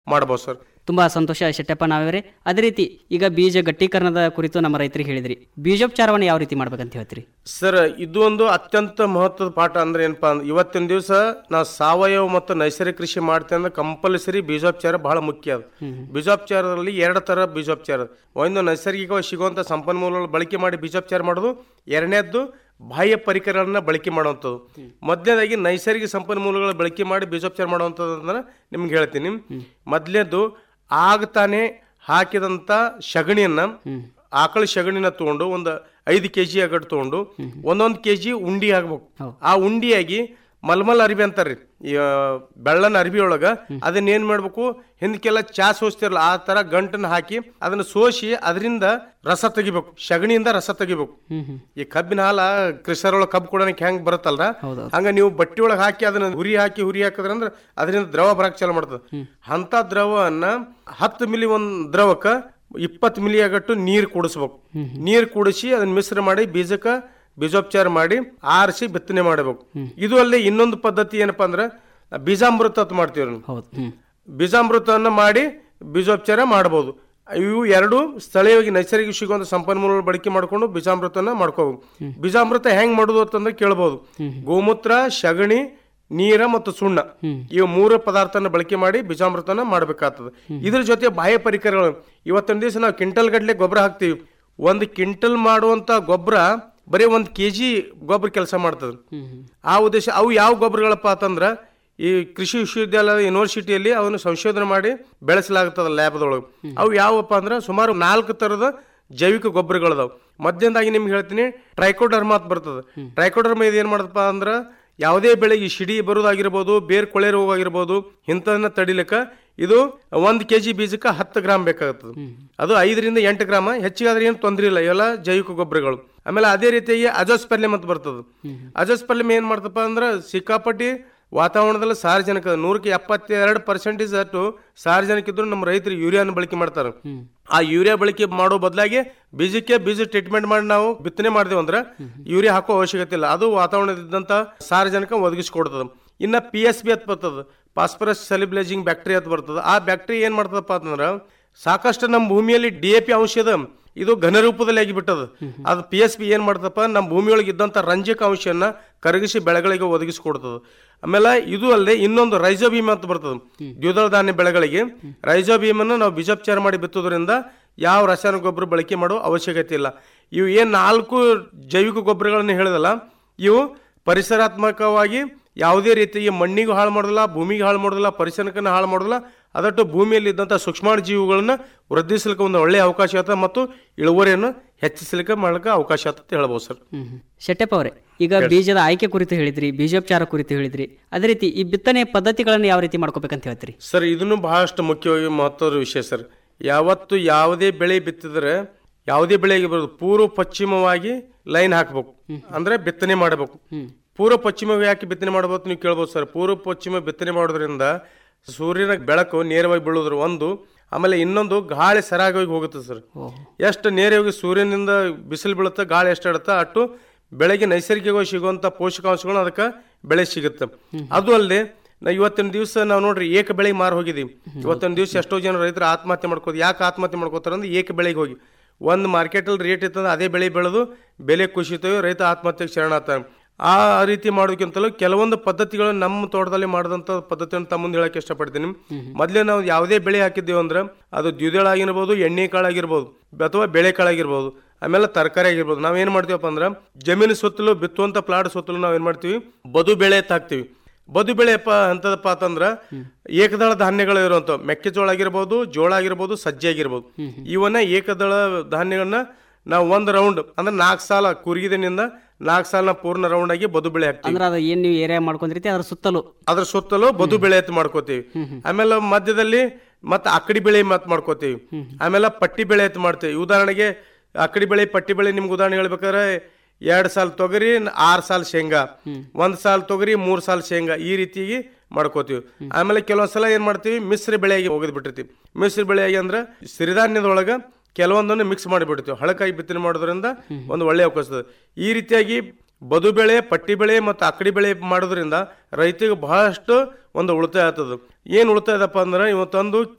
ಮಾಡ್ಬೋದು ಸರ್ ತುಂಬಾ ಸಂತೋಷ ಶೆಟ್ಟಪ್ಪ ನಾವೇ ಅದೇ ರೀತಿ ಈಗ ಬೀಜ ಗಟ್ಟೀಕರಣದ ಕುರಿತು ನಮ್ಮ ರೈತರಿಗೆ ಹೇಳಿದ್ರಿ ಬೀಜೋಪಚಾರವನ್ನು ಯಾವ ರೀತಿ ಮಾಡ್ಬೇಕಂತ ಹೇಳ್ತೀರಿ ಸರ್ ಇದು ಒಂದು ಅತ್ಯಂತ ಮಹತ್ವದ ಪಾಠ ಅಂದ್ರೆ ಏನಪ್ಪಾ ಅಂದ್ರೆ ಇವತ್ತಿನ ದಿವಸ ನಾವು ಸಾವಯವ ಮತ್ತು ನೈಸರ್ಗಿಕ ಕೃಷಿ ಮಾಡ್ತೇವೆ ಅಂದ್ರೆ ಕಂಪಲ್ಸರಿ ಬೀಜೋಪಚಾರ ಬಹಳ ಮುಖ್ಯ ಅದು ಬೀಜೋಪಚಾರದಲ್ಲಿ ಎರಡು ತರ ಬೀಜೋಪಚಾರ ಅದ. ಒಂದು ನೈಸರ್ಗಿಕವಾಗಿ ಸಿಗುವಂತ ಸಂಪನ್ಮೂಲಗಳ ಬಳಕೆ ಮಾಡಿ ಬೀಜೋಪಚಾರ ಮಾಡೋದು ಎರಡನೇದ್ದು ಬಾಹ್ಯ ಪರಿಕರಗಳನ್ನ ಬಳಕೆ ಮಾಡುವಂಥದ್ದು ಮೊದಲನೇದಾಗಿ ನೈಸರ್ಗಿಕ ಸಂಪನ್ಮೂಲಗಳ ಬಳಕೆ ಮಾಡಿ ಬೀಜೋಪಚಾರ ಮಾಡುವಂಥದ್ದು ಅಂದ್ರೆ ನಿಮ್ಗೆ ಹೇಳ್ತೀನಿ ಮೊದಲನೇದು ಆಗ್ತಾನೆ ಹಾಕಿದಂತ ಸಗಣಿಯನ್ನ ಆಕಳ ಸಗಣಿನ ತಗೊಂಡು ಒಂದು ಐದು ಕೆ ಜಿ ಅಗಡ್ ತಗೊಂಡು ಒಂದೊಂದು ಕೆ ಜಿ ಉಂಡಿ ಆಗ್ಬೇಕು ಆ ಉಂಡಿಯಾಗಿ ಮಲ್ಮಲ್ ಅರಿವಿ ಅಂತಾರ್ರಿ ಈ ಆ, ಬೆಳ್ಳನ ಅರಿವಿ ಒಳಗ ಅದನ್ನ ಏನ್ ಮಾಡ್ಬೇಕು ಹಿಂದಕ್ಕೆಲ್ಲ ಚಾ ಸೋಸ್ತಿರಲ್ಲ ಆ ತರ ಗಂಟನ್ನ ಹಾಕಿ ಅದನ್ನ ಸೋಸಿ ಅದರಿಂದ ರಸ ತೆಗಿಬೇಕು ಸಗಣಿಯಿಂದ ರಸ ತೆಗಿಬೇಕು ಈ ಕಬ್ಬಿನ ಹಾಲ ಕೃಷರೊಳಗ ಕಬ್ಬು ಕೊಡೋಣಕ್ಕೆ ಹೆಂಗ್ ಬರುತ್ತಲ್ರ ಹಂಗ ನೀವು ಬಟ್ಟೆ ಒಳಗೆ ಹಾಕಿ ಅದನ್ನ ಹುರಿ ಹಾಕಿ ಹುರಿ ಹಾಕಿದ್ರ ಅಂದ್ರೆ ಅದರಿಂದ ದ್ರವ ಬರಕ್ ಚಾಲು ಮಾಡ್ತದ ಅಂತ ದ್ರವನ್ನ ಹತ್ತು ಮಿಲಿ ಒಂದ್ ದ್ರವಕ್ಕ ಇಪ್ಪತ್ತು ಮಿಲಿ ಆಗಟ್ಟು ನೀರ್ ಕೂಡಿಸ್ಬೇಕು ನೀರ್ ಕೂಡಿಸಿ ಅದನ್ನ ಮಿಶ್ರ ಮಾಡಿ ಬೀಜಕ್ಕ ಬೀಜೋಪಚಾರ ಮಾಡಿ ಆರಿಸಿ ಬಿತ್ತನೆ ಮಾಡಬೇಕು ಇದು ಅಲ್ಲದೆ ಇನ್ನೊಂದು ಪದ್ಧತಿ ಏನಪ್ಪಾ ಅಂದ್ರೆ ಬೀಜಾಮೃತ ಅಂತ ಮಾಡ್ತೀವಿ ನಾವು. ಹೌದು ಹ್ಮ್ ಬೀಜಾಮೃತವನ್ನ ಮಾಡಿ ಬೀಜೋಪಚಾರ ಮಾಡಬಹುದು ಇವು ಎರಡು ಸ್ಥಳೀಯವಾಗಿ ನೈಸರ್ಗಿಕ ಸಿಗುವಂತ ಸಂಪನ್ಮೂಲ ಬಳಕೆ ಮಾಡ್ಕೊಂಡು ಬೀಜಾಮೃತನ ಮಾಡ್ಕೋಬೇಕು ಬೀಜಾಮೃತ ಹೆಂಗ್ ಮಾಡುದು ಅಂತಂದ್ರೆ ಕೇಳ್ಬೋದು ಗೋಮೂತ್ರ ಸಗಣಿ ನೀರ ಮತ್ತು ಸುಣ್ಣ ಇವು ಮೂರು ಪದಾರ್ಥನ ಬಳಕೆ ಮಾಡಿ ಬೀಜಾಮೃತನ ಮಾಡ್ಬೇಕಾಗ್ತದೆ ಇದ್ರ ಜೊತೆ ಬಾಹ್ಯ ಪರಿಕರಗಳು ಇವತ್ತಿನ ದಿವಸ ನಾವು ಕ್ವಿಂಟಲ್ ಗಟ್ಲೆ ಗೊಬ್ಬರ ಹಾಕ್ತಿವಿ ಒಂದು ಕ್ವಿಂಟಲ್ ಮಾಡುವಂತ ಗೊಬ್ಬರ ಬರೀ ಒಂದು ಕೆ ಜಿ ಗೊಬ್ಬರ ಕೆಲಸ ಮಾಡ್ತದೆ ಆ ಉದ್ದೇಶ ಅವು ಯಾವ ಗೊಬ್ಬರಗಳಪ್ಪ ಅಂತಂದ್ರ ಈ ಕೃಷಿ ವಿಶ್ವವಿದ್ಯಾಲಯ ಯೂನಿವರ್ಸಿಟಿಯಲ್ಲಿ ಅವನ್ನು ಸಂಶೋಧನೆ ಮಾಡಿ ಬೆಳೆಸಲಾಗುತ್ತದೆ ಲ್ಯಾಬ್ದೊಳಗೆ ಅವು ಯಾವಪ್ಪ ಅಂದ್ರೆ ಸುಮಾರು ನಾಲ್ಕು ತರದ ಜೈವಿಕ ಗೊಬ್ಬರಗಳದಾವ್ ಮಧ್ಯದಾಗಿ ನಿಮ್ಗೆ ಹೇಳ್ತೀನಿ ಟ್ರೈಕೋಡರ್ಮಾ ಅಂತ ಬರ್ತದೆ ಟ್ರೈಕೋಡರ್ಮಾ ಇದು ಏನ್ ಮಾಡದಪ್ಪ ಅಂದ್ರ ಯಾವುದೇ ಬೆಳೆಗೆ ಸಿಡಿ ಬರೋದಾಗಿರ್ಬೋದು ಬೇರ್ ಕೊಳೆ ರೋಗ ಆಗಿರ್ಬೋದು ಇಂಥದನ್ನ ತಡಿಲಿಕ್ಕ ಇದು ಒಂದ್ ಕೆಜಿ ಬೀಜಕ್ಕೆ ಹತ್ತು ಗ್ರಾಮ್ ಬೇಕಾಗುತ್ತದೆ ಅದು ಐದರಿಂದ ಎಂಟು ಗ್ರಾಮ ಹೆಚ್ಚಿಗಾದ್ರೆ ಏನು ತೊಂದರೆ ಇಲ್ಲ ಇವೆಲ್ಲ ಜೈವಿಕ ಗೊಬ್ಬರಗಳು ಆಮೇಲೆ ಅದೇ ರೀತಿಯಾಗಿ ಅಜೋಸ್ಪೆರ್ಲಿಮ್ ಅಂತ ಬರ್ತದೆ ಅಜೋಸ್ಪೆರ್ಲಿಮ್ ಏನ್ ಮಾಡ್ತಪ್ಪ ಅಂದ್ರೆ ಸಿಕ್ಕಾಪಟ್ಟಿ ವಾತಾವರಣದಲ್ಲಿ ಸಾರ್ವಜನಿಕ ನೂರಕ್ಕೆ ಎಪ್ಪತ್ತೆರಡು ಪರ್ಸೆಂಟೇಜ್ ಅಷ್ಟು ಸಾರ್ವಜನಿಕ ಇದ್ರು ನಮ್ಮ ರೈತರು ಯೂರಿಯಾನ ಬಳಕೆ ಮಾಡ್ತಾರೆ ಆ ಯೂರಿಯಾ ಬಳಕೆ ಮಾಡೋ ಬದಲಾಗಿ ಬೀಜಕ್ಕೆ ಬೀಜ ಟ್ರೀಟ್ಮೆಂಟ್ ಮಾಡಿ ನಾವು ಬಿತ್ತನೆ ಮಾಡಿದೆವು ಅಂದ್ರೆ ಯೂರಿಯಾ ಹಾಕೋ ಅವಶ್ಯಕತೆ ಇಲ್ಲ ಅದು ವಾತಾವರಣದಿದ್ದಂತ ಸಾರ್ವಜನಿಕ ಒದಗಿಸ್ಕೊಡ್ತದೆ ಇನ್ನ ಪಿ ಎಸ್ ಬಿ ಅಂತ ಬರ್ತದೆ ಫಾಸ್ಫರಸ್ ಸೆಲಿಬ್ಲೇಜಿಂಗ್ ಬ್ಯಾಕ್ಟೀರಿಯಾ ಅಂತ ಬರ್ತದೆ ಆ ಬ್ಯಾಕ್ಟೀರಿಯಾ ಏನ್ ಮಾಡ್ತದಪ್ಪ ಅಂತಂದ್ರ ಸಾಕಷ್ಟು ನಮ್ಮ ಭೂಮಿಯಲ್ಲಿ ಡಿ ಎ ಪಿ ಅಂಶ ಇದೆ ಇದು ಘನ ರೂಪದಲ್ಲಿ ಆಗಿಬಿಟ್ಟದ ಅದು ಪಿ ಎಸ್ ಪಿ ಏನ್ ಮಾಡ್ತಪ್ಪ ನಮ್ಮ ಭೂಮಿಯೊಳಗೆ ಇದ್ದಂತ ರಂಜಕ ಅಂಶವನ್ನ ಕರಗಿಸಿ ಬೆಳೆಗಳಿಗೆ ಒದಗಿಸಿಕೊಡ್ತದೆ ಆಮೇಲೆ ಇದು ಅಲ್ಲದೆ ಇನ್ನೊಂದು ರೈಜೋಬೀಮ್ ಅಂತ ಬರ್ತದೆ ದ್ವಿದಳ ಧಾನ್ಯ ಬೆಳೆಗಳಿಗೆ ರೈಜೋಬೀಮನ್ನು ನಾವು ಬೀಜೋಪಚಾರ ಮಾಡಿ ಬಿತ್ತೋದ್ರಿಂದ ಯಾವ ರಾಸಾಯನಿಕ ಗೊಬ್ಬರ ಬಳಕೆ ಮಾಡೋ ಅವಶ್ಯಕತೆ ಇಲ್ಲ ಇವು ಏನ್ ನಾಲ್ಕು ಜೈವಿಕ ಗೊಬ್ಬರಗಳನ್ನು ಹೇಳಿದಲ್ಲ ಇವು ಪರಿಸರಾತ್ಮಕವಾಗಿ ಯಾವುದೇ ರೀತಿಯ ಮಣ್ಣಿಗೂ ಹಾಳು ಮಾಡೋದಿಲ್ಲ ಭೂಮಿಗೆ ಹಾಳು ಮಾಡೋದಿಲ್ಲ ಪರಿಸರಕ್ಕನ್ನ ಹಾಳು ಮಾಡೋದಿಲ್ಲ ಅದಟ್ಟು ಭೂಮಿಯಲ್ಲಿ ಇದ್ದಂಥ ಸೂಕ್ಷ್ಮಾಣು ಜೀವಿಗಳನ್ನ ವೃದ್ಧಿಸಲಿಕ್ಕೆ ಒಂದು ಒಳ್ಳೆಯ ಅವಕಾಶ ಆತ ಮತ್ತು ಇಳುವರಿಯನ್ನು ಹೆಚ್ಚಿಸಲಿಕ್ಕೆ ಮಾಡಲಿಕ್ಕೆ ಅವಕಾಶ ಆತ ಅಂತ ಹೇಳ್ಬೋದು ಸರ್ ಹ್ಮ್ ಹ್ಮ್. ಶೆಟ್ಟಪ್ಪ ಅವರೇ ಈಗ ಬೀಜದ ಆಯ್ಕೆ ಕುರಿತು ಹೇಳಿದ್ರಿ ಬೀಜೋಪಚಾರ ಕುರಿತು ಹೇಳಿದ್ರಿ ಅದೇ ರೀತಿ ಈ ಬಿತ್ತನೆ ಪದ್ಧತಿಗಳನ್ನು ಯಾವ ರೀತಿ ಮಾಡ್ಕೋಬೇಕಂತ ಹೇಳ್ತೀರಿ ಸರ್ ಇದನ್ನು ಬಹಳಷ್ಟು ಮುಖ್ಯವಾಗಿ ಮಹತ್ವದ ವಿಷಯ ಸರ್ ಯಾವತ್ತು ಯಾವುದೇ ಬೆಳೆ ಬಿತ್ತಿದ್ರೆ ಯಾವುದೇ ಬೆಳೆಗೆ ಬರೋದು ಪೂರ್ವ ಪಶ್ಚಿಮವಾಗಿ ಲೈನ್ ಹಾಕ್ಬೇಕು ಅಂದ್ರೆ ಬಿತ್ತನೆ ಮಾಡಬೇಕು ಪೂರ್ವ ಪಶ್ಚಿಮ ಯಾಕೆ ಬಿತ್ತನೆ ಮಾಡಬೇಕು ನೀವು ಕೇಳ್ಬೋದು ಸರ್ ಪೂರ್ವ ಪಶ್ಚಿಮ ಬಿತ್ತನೆ ಮಾಡೋದ್ರಿಂದ ಸೂರ್ಯನ ಬೆಳಕು ನೇರವಾಗಿ ಬೀಳೋದ್ರ ಒಂದು ಆಮೇಲೆ ಇನ್ನೊಂದು ಗಾಳಿ ಸರಾಗವಾಗಿ ಹೋಗುತ್ತೆ ಸರ್ ಎಷ್ಟು ನೇರವಾಗಿ ಸೂರ್ಯನಿಂದ ಬಿಸಿಲು ಬೀಳುತ್ತೆ ಗಾಳಿ ಎಷ್ಟು ಆಡುತ್ತೆ ಅಷ್ಟು ಬೆಳೆಗೆ ನೈಸರ್ಗಿಕವಾಗಿ ಸಿಗುವಂತ ಪೋಷಕಾಂಶಗಳು ಅದಕ್ಕೆ ಬೆಳೆ ಸಿಗುತ್ತೆ ಅದು ಅಲ್ಲದೆ ನಾ ಇವತ್ತಿನ ದಿವಸ ನಾವು ನೋಡ್ರಿ ಏಕ ಬೆಳೆಗೆ ಮಾರು ಹೋಗಿದೀವಿ ಇವತ್ತಿನ ದಿವಸ ಎಷ್ಟೋ ಜನ ರೈತರು ಆತ್ಮಹತ್ಯೆ ಮಾಡ್ಕೋದು ಯಾಕೆ ಆತ್ಮಹತ್ಯೆ ಮಾಡ್ಕೋತಾರೆ ಅಂದ್ರೆ ಏಕ ಬೆಳೆಗೆ ಹೋಗಿ ಒಂದು ಮಾರ್ಕೆಟಲ್ಲಿ ರೇಟ್ ಇತ್ತಂದ್ರೆ ಅದೇ ಬೆಳೆ ಬೆಳೆದು ಬೆಲೆ ಕುಸಿತೇವೆ ರೈತ ಆತ್ಮಹತ್ಯೆಗೆ ಶರಣಾಗ್ತಾನೆ ಆ ರೀತಿ ಮಾಡೋದಕ್ಕಿಂತಲೂ ಕೆಲವೊಂದು ಪದ್ಧತಿಗಳು ನಮ್ಮ ತೋಟದಲ್ಲಿ ಮಾಡಿದಂಥ ಪದ್ಧತಿಯನ್ನು ತಮ್ಮ ಮುಂದೆ ಹೇಳಕ್ಕೆ ಇಷ್ಟಪಡ್ತೀನಿ ಮೊದಲೇ ನಾವು ಯಾವುದೇ ಬೆಳೆ ಹಾಕಿದ್ದೇವೆ ಅಂದ್ರೆ ಅದು ದ್ವಿದಳ ಆಗಿರ್ಬೋದು ಎಣ್ಣೆ ಕಾಳಾಗಿರ್ಬೋದು ಅಥವಾ ಬೇಳೆ ಕಾಳಾಗಿರ್ಬೋದು ಆಮೇಲೆ ತರಕಾರಿ ಆಗಿರ್ಬೋದು ನಾವೇನ್ ಮಾಡ್ತೀವಪ್ಪ ಅಂದ್ರೆ ಜಮೀನು ಸುತ್ತಲೂ ಬಿತ್ತುವಂತ ಪ್ಲಾಟ್ ಸುತ್ತಲೂ ನಾವೇನ್ ಮಾಡ್ತೀವಿ ಬದು ಬೆಳೆ ಅಂತ ಹಾಕ್ತಿವಿ ಬದು ಬೆಳೆಯಪ್ಪ ಅಂತದಪ್ಪ ಅಂತಂದ್ರ ಏಕದಳ ಧಾನ್ಯಗಳು ಇರುವಂತ ಮೆಕ್ಕೆಜೋಳ ಆಗಿರ್ಬೋದು ಜೋಳ ಆಗಿರ್ಬೋದು ಸಜ್ಜೆ ಆಗಿರ್ಬೋದು ಇವನ್ನ ಏಕದಳ ಧಾನ್ಯಗಳನ್ನ ನಾವು ಒಂದ್ ರೌಂಡ್ ಅಂದ್ರೆ ನಾಲ್ಕು ಸಾಲ ಕುರುಗಿದಿನಿಂದ ನಾಲ್ಕು ಸಾಲ ಪೂರ್ಣ ರೌಂಡ್ ಆಗಿ ಬದು ಬೆಳೆ ಹಾಕ್ತಿವಿ ಅಂದ್ರೆ ಅದು ಏನ್ ನೀವು ಏರಿಯಾ ಮಾಡ್ಕೊಂಡಿರ್ತಿ ಅದ್ರ ಸುತ್ತಲೂ ಅದ್ರ ಸುತ್ತಲೂ ಬದು ಬೆಳೆ ಅಂತ ಮಾಡ್ಕೋತೀವಿ ಆಮೇಲೆ ಮಧ್ಯದಲ್ಲಿ ಮತ್ತೆ ಅಕ್ಕಡಿ ಬೆಳೆ ಮತ್ ಮಾಡ್ಕೋತೀವಿ ಆಮೇಲೆ ಪಟ್ಟಿ ಬೆಳೆ ಅಂತ ಮಾಡ್ತೀವಿ ಉದಾಹರಣೆಗೆ ಅಕ್ಕಡಿ ಬೆಳೆ ಪಟ್ಟಿ ಬೆಳೆ ನಿಮ್ಗೆ ಉದಾಹರಣೆ ಹೇಳ್ಬೇಕಾದ್ರೆ ಎರಡ್ ಸಾಲ್ ತೊಗರಿ ಆರ್ ಸಾಲ್ ಶೇಂಗಾ ಒಂದ್ ಸಾಲ್ ತೊಗರಿ ಮೂರ್ ಸಾಲ್ ಶೇಂಗಾ ಈ ರೀತಿಯಾಗಿ ಮಾಡ್ಕೋತೀವಿ ಆಮೇಲೆ ಕೆಲವೊಂದ್ಸಲ ಏನ್ ಮಾಡ್ತೀವಿ ಮಿಶ್ರ ಬೆಳೆಯಾಗಿ ಹೋಗಿದ್ ಬಿಟ್ಟಿರ್ತೀವಿ ಮಿಶ್ರ ಬೆಳೆಯಾಗಿ ಅಂದ್ರೆ ಸಿರಿಧಾನ್ಯದೊಳಗ ಕೆಲವೊಂದನ್ನು ಮಿಕ್ಸ್ ಮಾಡಿಬಿಡ್ತೀವಿ ಹಳಕಾಯಿ ಬಿತ್ತನೆ ಮಾಡೋದ್ರಿಂದ ಒಂದು ಒಳ್ಳೆಯ ಅವಕಾಶ ಇದೆ. ಈ ರೀತಿಯಾಗಿ ಬದು ಬೆಳೆ ಪಟ್ಟಿ ಬೆಳೆ ಮತ್ತು ಅಕ್ಕಡಿ ಬೆಳೆ ಮಾಡೋದ್ರಿಂದ ರೈತರಿಗೆ ಬಹಳಷ್ಟು ಒಂದು ಉಳಿತಾಯ ಆಗ್ತದೆ ಏನು ಉಳಿತಾಯ ಇದಪ್ಪ ಅಂದ್ರೆ ಇವತ್ತೊಂದು